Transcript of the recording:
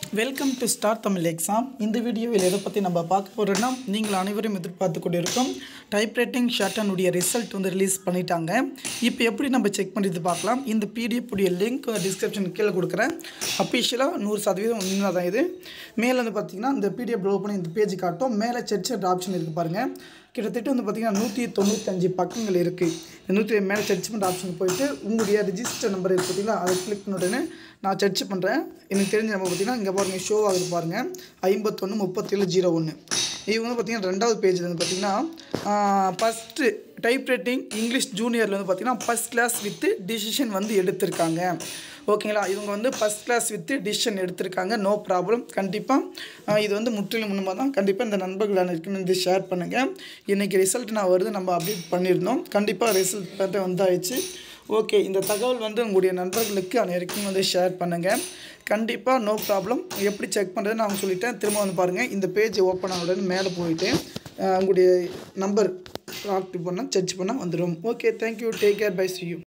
welcome to star Tamil exam இந்த வீடியோவில் எதை பற்றி நம்ம பார்க்க போகிறோன்னா நீங்கள் அனைவரும் எதிர்பார்த்து கொண்டிருக்கும் டைப்ரைட்டிங் ஷார்ட்டனுடைய ரிசல்ட் வந்து ரிலீஸ் பண்ணிட்டாங்க இப்போ எப்படி நம்ம செக் பண்ணிட்டு பார்க்கலாம் இந்த பிடிஎஃப் உடைய லிங்க் டிஸ்கிரிப்ஷன் கீழே கொடுக்குறேன் அஃபிஷியலாக நூறு சதவீதம் உண்மை தான் இது மேலே வந்து பார்த்தீங்கன்னா இந்த பிடிஎஃப் டெவலப் பண்ணி இந்த பேஜ் காட்டும் மேலே செட் ஆப்ஷன் இருக்குது பாருங்கள் கிட்டத்தட்ட வந்து பார்த்திங்கன்னா நூற்றி தொண்ணூத்தஞ்சு பக்கங்கள் இருக்குது இந்த நூற்றி மேலே சர்ச் பண்ணுற ஆப்ஷன் போயிட்டு உங்களுடைய ரிஜிஸ்டர் நம்பர் இருக்குது பார்த்தீங்களா அதை கிளிக் பண்ண உடனே நான் சர்ச் பண்ணுறேன் எனக்கு தெரிஞ்ச நம்பர் பார்த்தீங்கன்னா இங்கே பாருங்கள் ஷோ ஆகுது பாருங்கள் ஐம்பத்தொன்று முப்பத்தேழு ஜீரோ ஒன்று இது வந்து பார்த்திங்கன்னா ரெண்டாவது பேஜில் வந்து பார்த்திங்கன்னா ஃபஸ்ட்டு டைப் ரைட்டிங் இங்கிலீஷ் ஜூனியரில் வந்து பார்த்திங்கன்னா ஃபஸ்ட் கிளாஸ் வித் டிசிஷன் வந்து எடுத்திருக்காங்க ஓகேங்களா இவங்க வந்து ஃபஸ்ட் கிளாஸ் வித் டிசிஷன் எடுத்திருக்காங்க நோ ப்ராப்ளம் கண்டிப்பாக இது வந்து முற்றிலும் உண்மை தான் கண்டிப்பாக இந்த நண்பர்கள் அனைவருக்கும் வந்து ஷேர் பண்ணுங்கள் இன்றைக்கி ரிசல்ட் நான் வருது நம்ம அப்டேட் பண்ணியிருந்தோம் கண்டிப்பாக ரிசல்ட் பார்த்து வந்தாயிடுச்சு ஓகே இந்த தகவல் வந்து உங்களுடைய நண்பர்களுக்கு அனைவருக்கும் வந்து ஷேர் பண்ணுங்கள் கண்டிப்பாக நோ ப்ராப்ளம் எப்படி செக் பண்ணுறதுன்னு நான் சொல்லிட்டேன் திரும்ப வந்து பாருங்கள் இந்த பேஜ் ஓப்பன் ஆன உடனே மேலே போயிட்டு அஹ், உங்களுடைய நம்பர் ஆக்டிவ் பண்ணால் சர்ச் பண்ணால் வந்துடும் okay thank you take care bye see you